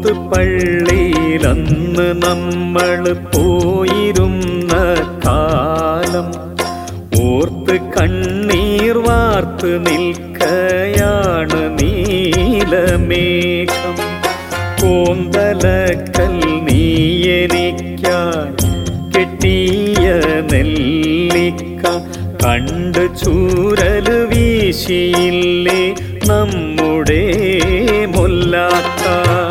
ഓത്തുപള്ളിയിലന്ന് നമ്മൾ പോയിരുന്ന കാലം ഓർത്ത് കണ്ണീർ വാർത്ത് നിൽക്കയാണ് നീലമേഘം കോന്തലക്കൽ നീ എനിക്കായി കെട്ടിയ നെല്ലിക്ക കണ്ട് ചൂരല് വീശിയില്ലേ നമ്മുടെ മുല്ലാക്ക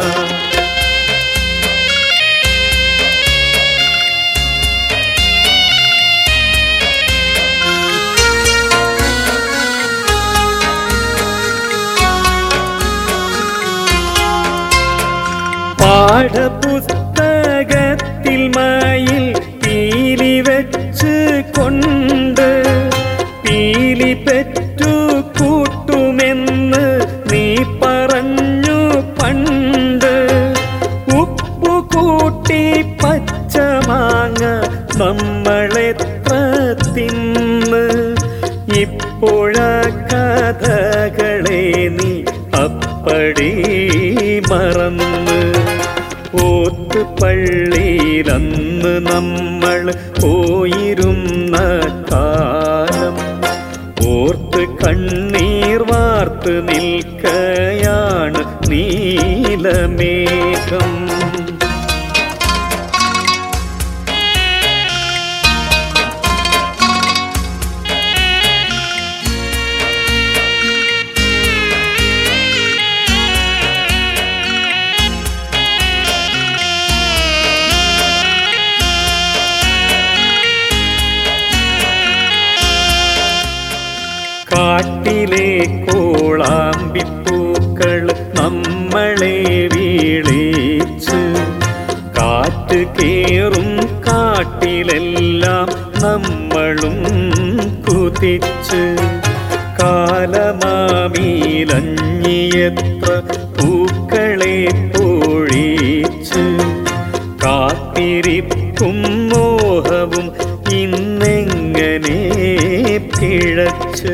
പാഠപുസ്തകത്തിൽ മയിൽ പീലി വെച്ച് കൊണ്ട് പീലി പെറ്റു കൂട്ടുമെന്ന് നീ പറഞ്ഞു പണ്ട് ഉപ്പു കൂട്ടി പച്ചമാങ്ങ നമ്മളെത്ര തിന്ന് ഇപ്പോഴ കഥകളെ നീ അപ്പടി മറന്ന് ഓത്ത് പള്ളിയിലന്ന് നമ്മൾ പോയിരുന്ന കാലം ഓർത്ത് കണ്ണീർ വാർത്ത് നിൽക്കയാണ് നീലമേഘം കാട്ടിലെ കോളാമ്പിപ്പൂക്കൾ നമ്മളെ വീളിച്ച് കാറ്റ് കേറും കാട്ടിലെല്ലാം നമ്മളും കുതിച്ച് കാലമാമീലഞ്ഞിയത്ര പൂക്കളെ പൊഴിച്ച് കാത്തിരിപ്പും മോഹവും ഇന്നെങ്ങനെ പിഴച്ച്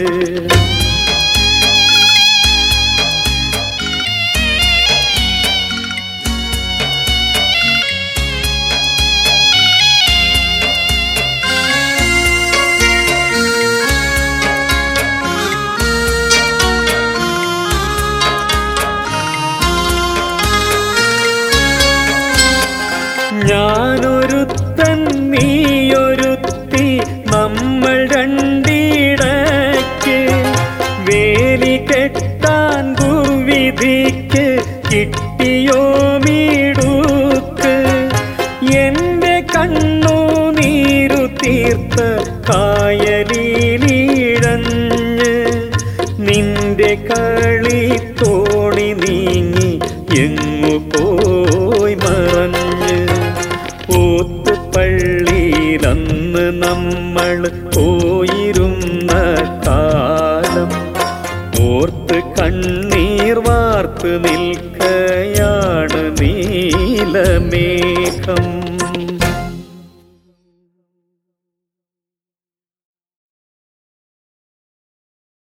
ഞാനൊരുത്തൻ നീയൊരുത്തി നമ്മൾ രണ്ടിടയ്ക്ക് വേലി കെട്ടാൻ ദുർവിധിക്ക് കിട്ടിയോ മീടുക്ക് എന്റെ കണ്ണു നീരു തീർത്ത കായലിലിഴഞ്ഞ് നിന്റെ കളി തോണി നീങ്ങി എങ്ങു പോയി മറഞ്ഞ് ഓത്തുപള്ളിയിലന്ന് നമ്മൾ പോയിരുന്ന കാലം ഓർത്ത് കണ്ണീർ വാർത്ത് നിൽ